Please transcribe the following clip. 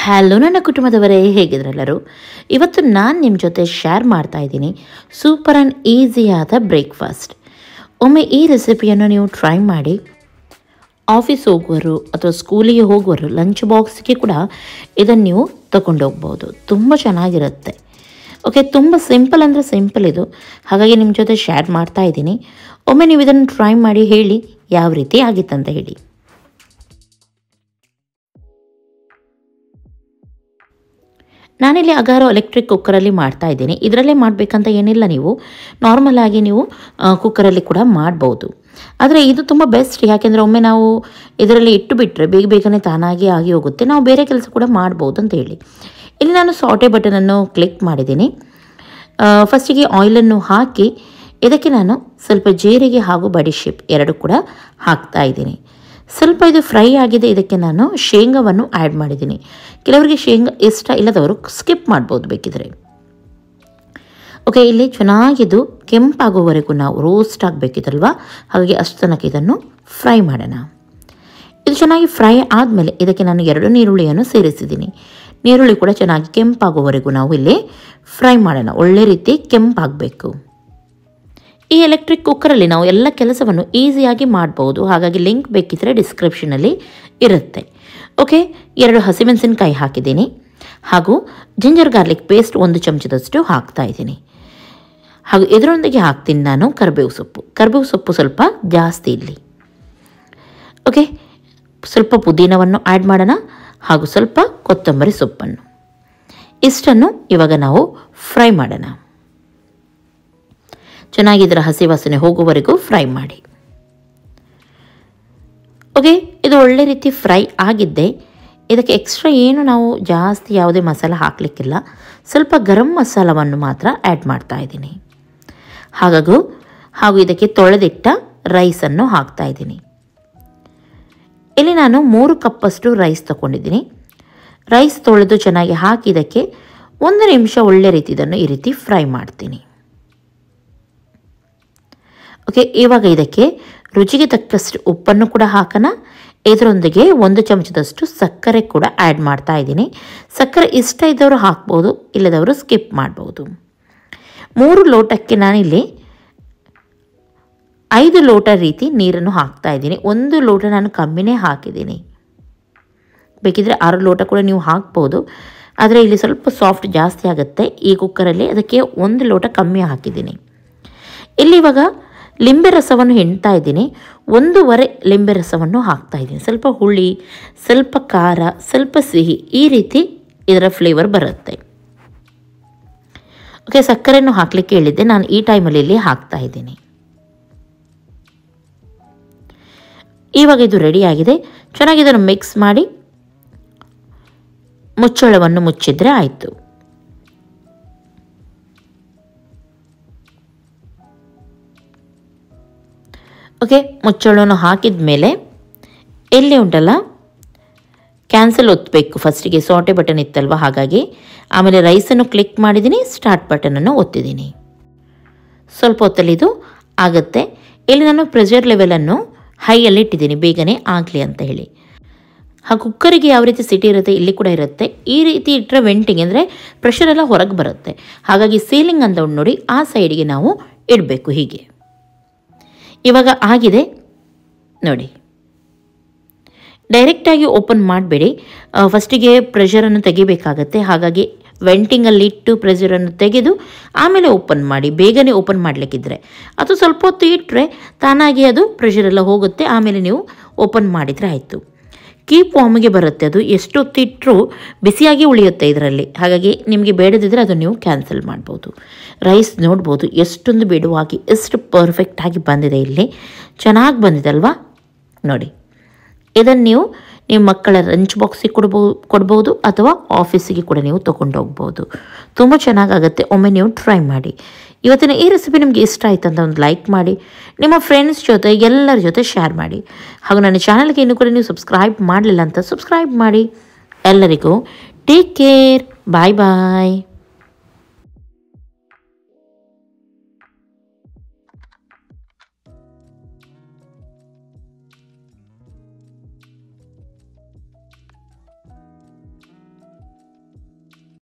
hello ನನ್ನ ಕುಟುಂಬದವರೇ ಹೇಗಿದ್ರೆಲ್ಲರೂ ಇವತ್ತು ನಾನು ನಿಮ್ಮ ಜೊತೆ ಶೇರ್ ಮಾಡ್ತಾ ಇದ್ದೀನಿ ಸೂಪರ್ ಆ್ಯಂಡ್ ಈಸಿಯಾದ ಬ್ರೇಕ್ಫಾಸ್ಟ್ ಒಮ್ಮೆ ಈ ರೆಸಿಪಿಯನ್ನು ನೀವು ಟ್ರೈ ಮಾಡಿ ಆಫೀಸ್ ಹೋಗುವರು ಅಥವಾ ಸ್ಕೂಲಿಗೆ ಹೋಗುವರು ಲಂಚ್ ಬಾಕ್ಸ್ಗೆ ಕೂಡ ಇದನ್ನು ನೀವು ತಗೊಂಡೋಗ್ಬೋದು ತುಂಬ ಚೆನ್ನಾಗಿರುತ್ತೆ ಓಕೆ ತುಂಬ ಸಿಂಪಲ್ ಅಂದರೆ ಸಿಂಪಲ್ ಇದು ಹಾಗಾಗಿ ನಿಮ್ಮ ಜೊತೆ ಶೇರ್ ಮಾಡ್ತಾ ಇದ್ದೀನಿ ಒಮ್ಮೆ ನೀವು ಇದನ್ನು ಟ್ರೈ ಮಾಡಿ ಹೇಳಿ ಯಾವ ರೀತಿ ಆಗಿತ್ತಂತ ಹೇಳಿ ನಾನಿಲ್ಲಿ ಅಗಾರೋ ಎಲೆಕ್ಟ್ರಿಕ್ ಕುಕ್ಕರಲ್ಲಿ ಮಾಡ್ತಾ ಇದ್ದೀನಿ ಇದರಲ್ಲೇ ಮಾಡಬೇಕಂತ ಏನಿಲ್ಲ ನೀವು ನಾರ್ಮಲ್ ಆಗಿ ನೀವು ಆ, ಕುಕ್ಕರಲ್ಲಿ ಕೂಡ ಮಾಡ್ಬೋದು ಆದರೆ ಇದು ತುಂಬ ಬೆಸ್ಟ್ ಯಾಕೆಂದರೆ ಒಮ್ಮೆ ನಾವು ಇದರಲ್ಲಿ ಇಟ್ಟು ಬಿಟ್ಟರೆ ಬೇಗ ಬೇಗನೆ ತಾನಾಗಿ ಆಗಿ ಹೋಗುತ್ತೆ ನಾವು ಬೇರೆ ಕೆಲಸ ಕೂಡ ಮಾಡ್ಬೋದು ಅಂತ ಹೇಳಿ ಇಲ್ಲಿ ನಾನು ಸಾಟೆ ಬಟನನ್ನು ಕ್ಲಿಕ್ ಮಾಡಿದ್ದೀನಿ ಫಸ್ಟಿಗೆ ಆಯಿಲನ್ನು ಹಾಕಿ ಇದಕ್ಕೆ ನಾನು ಸ್ವಲ್ಪ ಜೀರಿಗೆ ಹಾಗೂ ಬಡಿಶೇಪ್ ಎರಡು ಕೂಡ ಹಾಕ್ತಾ ಇದ್ದೀನಿ ಸ್ವಲ್ಪ ಇದು ಫ್ರೈ ಆಗಿದೆ ಇದಕ್ಕೆ ನಾನು ಶೇಂಗಾವನ್ನು ಆ್ಯಡ್ ಮಾಡಿದ್ದೀನಿ ಕೆಲವರಿಗೆ ಶೇಂಗಾ ಇಷ್ಟ ಇಲ್ಲದವರು ಸ್ಕಿಪ್ ಮಾಡ್ಬೋದು ಬೇಕಿದ್ರೆ ಓಕೆ ಇಲ್ಲಿ ಚೆನ್ನಾಗಿದು ಕೆಂಪಾಗೋವರೆಗೂ ನಾವು ರೋಸ್ಟ್ ಆಗಬೇಕಿದಲ್ವಾ ಹಾಗಾಗಿ ಅಷ್ಟು ತನಕ ಇದನ್ನು ಫ್ರೈ ಮಾಡೋಣ ಇದು ಚೆನ್ನಾಗಿ ಫ್ರೈ ಆದಮೇಲೆ ಇದಕ್ಕೆ ನಾನು ಎರಡು ನೀರುಳ್ಳಿಯನ್ನು ಸೇರಿಸಿದ್ದೀನಿ ನೀರುಳ್ಳಿ ಕೂಡ ಚೆನ್ನಾಗಿ ಕೆಂಪಾಗೋವರೆಗೂ ನಾವು ಇಲ್ಲಿ ಫ್ರೈ ಮಾಡೋಣ ಒಳ್ಳೆ ರೀತಿ ಕೆಂಪಾಗಬೇಕು ಈ ಎಲೆಕ್ಟ್ರಿಕ್ ಕುಕ್ಕರಲ್ಲಿ ನಾವು ಎಲ್ಲ ಕೆಲಸವನ್ನು ಈಸಿಯಾಗಿ ಮಾಡ್ಬೋದು ಹಾಗಾಗಿ ಲಿಂಕ್ ಬೇಕಿದ್ದರೆ ಡಿಸ್ಕ್ರಿಪ್ಷನಲ್ಲಿ ಇರುತ್ತೆ ಓಕೆ ಎರಡು ಹಸಿಮೆಣಸಿನಕಾಯಿ ಹಾಕಿದ್ದೀನಿ ಹಾಗೂ ಜಿಂಜರ್ ಗಾರ್ಲಿಕ್ ಪೇಸ್ಟ್ ಒಂದು ಚಮಚದಷ್ಟು ಹಾಕ್ತಾ ಇದ್ದೀನಿ ಹಾಗೂ ಇದರೊಂದಿಗೆ ಹಾಕ್ತೀನಿ ನಾನು ಕರಿಬೇವು ಸೊಪ್ಪು ಕರಿಬೇವು ಸೊಪ್ಪು ಸ್ವಲ್ಪ ಜಾಸ್ತಿ ಇಲ್ಲಿ ಓಕೆ ಸ್ವಲ್ಪ ಪುದೀನವನ್ನು ಆ್ಯಡ್ ಮಾಡೋಣ ಹಾಗೂ ಸ್ವಲ್ಪ ಕೊತ್ತಂಬರಿ ಸೊಪ್ಪನ್ನು ಇಷ್ಟನ್ನು ಇವಾಗ ನಾವು ಫ್ರೈ ಮಾಡೋಣ ಚೆನ್ನಾಗಿ ಇದರ ಹಸಿ ವಾಸನೆ ಹೋಗುವವರೆಗೂ ಫ್ರೈ ಮಾಡಿ ಓಕೆ ಇದು ಒಳ್ಳೆ ರೀತಿ ಫ್ರೈ ಆಗಿದ್ದೆ ಇದಕ್ಕೆ ಎಕ್ಸ್ಟ್ರಾ ಏನು ನಾವು ಜಾಸ್ತಿ ಯಾವುದೇ ಮಸಾಲ ಹಾಕಲಿಕ್ಕಿಲ್ಲ ಸ್ವಲ್ಪ ಗರಂ ಮಸಾಲವನ್ನು ಮಾತ್ರ ಆ್ಯಡ್ ಮಾಡ್ತಾ ಇದ್ದೀನಿ ಹಾಗೂ ಹಾಗೂ ಇದಕ್ಕೆ ತೊಳೆದಿಟ್ಟ ರೈಸನ್ನು ಹಾಕ್ತಾ ಇದ್ದೀನಿ ಇಲ್ಲಿ ನಾನು ಮೂರು ಕಪ್ಪಷ್ಟು ರೈಸ್ ತಗೊಂಡಿದ್ದೀನಿ ರೈಸ್ ತೊಳೆದು ಚೆನ್ನಾಗಿ ಹಾಕಿ ಇದಕ್ಕೆ ಒಂದು ನಿಮಿಷ ಒಳ್ಳೆ ರೀತಿ ಇದನ್ನು ಈ ರೀತಿ ಫ್ರೈ ಮಾಡ್ತೀನಿ ಓಕೆ ಇವಾಗ ಇದಕ್ಕೆ ರುಚಿಗೆ ತಕ್ಕಷ್ಟು ಉಪ್ಪನ್ನು ಕೂಡ ಹಾಕೋಣ ಇದರೊಂದಿಗೆ ಒಂದು ಚಮಚದಷ್ಟು ಸಕ್ಕರೆ ಕೂಡ ಆ್ಯಡ್ ಮಾಡ್ತಾ ಇದ್ದೀನಿ ಸಕ್ಕರೆ ಇಷ್ಟ ಇದ್ದವರು ಹಾಕ್ಬೋದು ಇಲ್ಲದವರು ಸ್ಕಿಪ್ ಮಾಡ್ಬೋದು ಮೂರು ಲೋಟಕ್ಕೆ ನಾನಿಲ್ಲಿ ಐದು ಲೋಟ ರೀತಿ ನೀರನ್ನು ಹಾಕ್ತಾ ಇದ್ದೀನಿ ಒಂದು ಲೋಟ ನಾನು ಕಮ್ಮಿನೇ ಹಾಕಿದ್ದೀನಿ ಬೇಕಿದ್ರೆ ಆರು ಲೋಟ ಕೂಡ ನೀವು ಹಾಕ್ಬೋದು ಆದರೆ ಇಲ್ಲಿ ಸ್ವಲ್ಪ ಸಾಫ್ಟ್ ಜಾಸ್ತಿ ಆಗುತ್ತೆ ಈ ಕುಕ್ಕರಲ್ಲಿ ಅದಕ್ಕೆ ಒಂದು ಲೋಟ ಕಮ್ಮಿ ಹಾಕಿದ್ದೀನಿ ಇಲ್ಲಿ ಇವಾಗ ಲಿಂಬೆ ರಸವನ್ನು ಹೆಣ್ತಾ ಇದ್ದೀನಿ ಒಂದೂವರೆ ಲಿಂಬೆ ರಸವನ್ನು ಹಾಕ್ತಾ ಇದ್ದೀನಿ ಸ್ವಲ್ಪ ಹುಳಿ ಸ್ವಲ್ಪ ಖಾರ ಸ್ವಲ್ಪ ಸಿಹಿ ಈ ರೀತಿ ಇದರ ಫ್ಲೇವರ್ ಬರುತ್ತೆ ಓಕೆ ಸಕ್ಕರೆಯನ್ನು ಹಾಕಲಿಕ್ಕೆ ಹೇಳಿದ್ದೆ ನಾನು ಈ ಟೈಮಲ್ಲಿ ಇಲ್ಲಿ ಹಾಕ್ತಾ ಇದ್ದೀನಿ ಇವಾಗ ಇದು ರೆಡಿ ಆಗಿದೆ ಚೆನ್ನಾಗಿ ಇದನ್ನು ಮಿಕ್ಸ್ ಮಾಡಿ ಮುಚ್ಚಳವನ್ನು ಮುಚ್ಚಿದ್ರೆ ಆಯಿತು ಓಕೆ ಮುಚ್ಚಳವನ್ನು ಹಾಕಿದ ಮೇಲೆ ಎಲ್ಲಿ ಉಂಟಲ್ಲ ಕ್ಯಾನ್ಸಲ್ ಒತ್ತಬೇಕು ಫಸ್ಟಿಗೆ ಸಾಟೆ ಬಟನ್ ಇತ್ತಲ್ವ ಹಾಗಾಗಿ ಆಮೇಲೆ ರೈಸನ್ನು ಕ್ಲಿಕ್ ಮಾಡಿದ್ದೀನಿ ಸ್ಟಾರ್ಟ್ ಬಟನನ್ನು ಒತ್ತಿದ್ದೀನಿ ಸ್ವಲ್ಪ ಹೊತ್ತಲ್ಲಿ ಇದು ಆಗುತ್ತೆ ಇಲ್ಲಿ ನಾನು ಪ್ರೆಷರ್ ಲೆವೆಲನ್ನು ಹೈಯಲ್ಲಿ ಇಟ್ಟಿದ್ದೀನಿ ಬೇಗನೆ ಆಗಲಿ ಅಂತ ಹೇಳಿ ಆ ಕುಕ್ಕರಿಗೆ ಯಾವ ರೀತಿ ಸಿಟಿ ಇರುತ್ತೆ ಇಲ್ಲಿ ಕೂಡ ಇರುತ್ತೆ ಈ ರೀತಿ ಇಟ್ಟರೆ ವೆಂಟಿಂಗ್ ಅಂದರೆ ಪ್ರೆಷರ್ ಎಲ್ಲ ಹೊರಗೆ ಬರುತ್ತೆ ಹಾಗಾಗಿ ಸೀಲಿಂಗ್ ಅಂತ ಉಂಟು ನೋಡಿ ಆ ಸೈಡಿಗೆ ನಾವು ಇಡಬೇಕು ಹೀಗೆ ಇವಾಗ ಆಗಿದೆ ನೋಡಿ ಡೈರೆಕ್ಟಾಗಿ ಓಪನ್ ಮಾಡಬೇಡಿ ಫಸ್ಟಿಗೆ ಪ್ರೆಷರನ್ನು ತೆಗಿಬೇಕಾಗತ್ತೆ ಹಾಗಾಗಿ ವೆಂಟಿಂಗಲ್ಲಿ ಇಟ್ಟು ಪ್ರೆಷರನ್ನು ತೆಗೆದು ಆಮೇಲೆ ಓಪನ್ ಮಾಡಿ ಬೇಗನೆ ಓಪನ್ ಮಾಡಲಿಕ್ಕಿದ್ರೆ ಅಥವಾ ಸ್ವಲ್ಪ ಹೊತ್ತು ಇಟ್ಟರೆ ತಾನಾಗಿ ಅದು ಪ್ರೆಷರ್ ಎಲ್ಲ ಹೋಗುತ್ತೆ ಆಮೇಲೆ ನೀವು ಓಪನ್ ಮಾಡಿದರೆ ಆಯಿತು ಕೀಪ್ ವಾಮಿಗೆ ಬರುತ್ತೆ ಅದು ಎಷ್ಟು ಹೊತ್ತಿಟ್ಟರೂ ಬಿಸಿಯಾಗಿ ಉಳಿಯುತ್ತೆ ಇದರಲ್ಲಿ ಹಾಗಾಗಿ ನಿಮಗೆ ಬೇಡದಿದ್ದರೆ ಅದು ನೀವು ಕ್ಯಾನ್ಸಲ್ ಮಾಡ್ಬೋದು ರೈಸ್ ನೋಡ್ಬೋದು ಎಷ್ಟೊಂದು ಬಿಡುವಾಗಿ ಎಷ್ಟು ಪರ್ಫೆಕ್ಟಾಗಿ ಬಂದಿದೆ ಇಲ್ಲಿ ಚೆನ್ನಾಗಿ ಬಂದಿದೆ ಅಲ್ವಾ ನೋಡಿ ಇದನ್ನು ನೀವು ನಿಮ್ಮ ಮಕ್ಕಳ ಲಂಚ್ ಬಾಕ್ಸಿಗೆ ಕೊಡ್ಬೋ ಕೊಡ್ಬೋದು ಅಥವಾ ಆಫೀಸಿಗೆ ಕೂಡ ನೀವು ತೊಗೊಂಡು ಹೋಗ್ಬೋದು ತುಂಬ ಚೆನ್ನಾಗಾಗುತ್ತೆ ಒಮ್ಮೆ ನೀವು ಟ್ರೈ ಮಾಡಿ ಇವತ್ತಿನ ಈ ರೆಸಿಪಿ ನಿಮಗೆ ಇಷ್ಟ ಆಯ್ತು ಅಂತ ಒಂದು ಲೈಕ್ ಮಾಡಿ ನಿಮ್ಮ ಫ್ರೆಂಡ್ಸ್ ಜೊತೆ ಎಲ್ಲರ ಜೊತೆ ಶೇರ್ ಮಾಡಿ ಹಾಗೂ ನನ್ನ ಚಾನಲ್ಗೆ ಇನ್ನೂ ಕೂಡ ನೀವು ಸಬ್ಸ್ಕ್ರೈಬ್ ಮಾಡಲಿಲ್ಲ ಅಂತ ಸಬ್ಸ್ಕ್ರೈಬ್ ಮಾಡಿ ಎಲ್ಲರಿಗೂ ಟೇಕ್ ಕೇರ್ ಬಾಯ್ ಬಾಯ್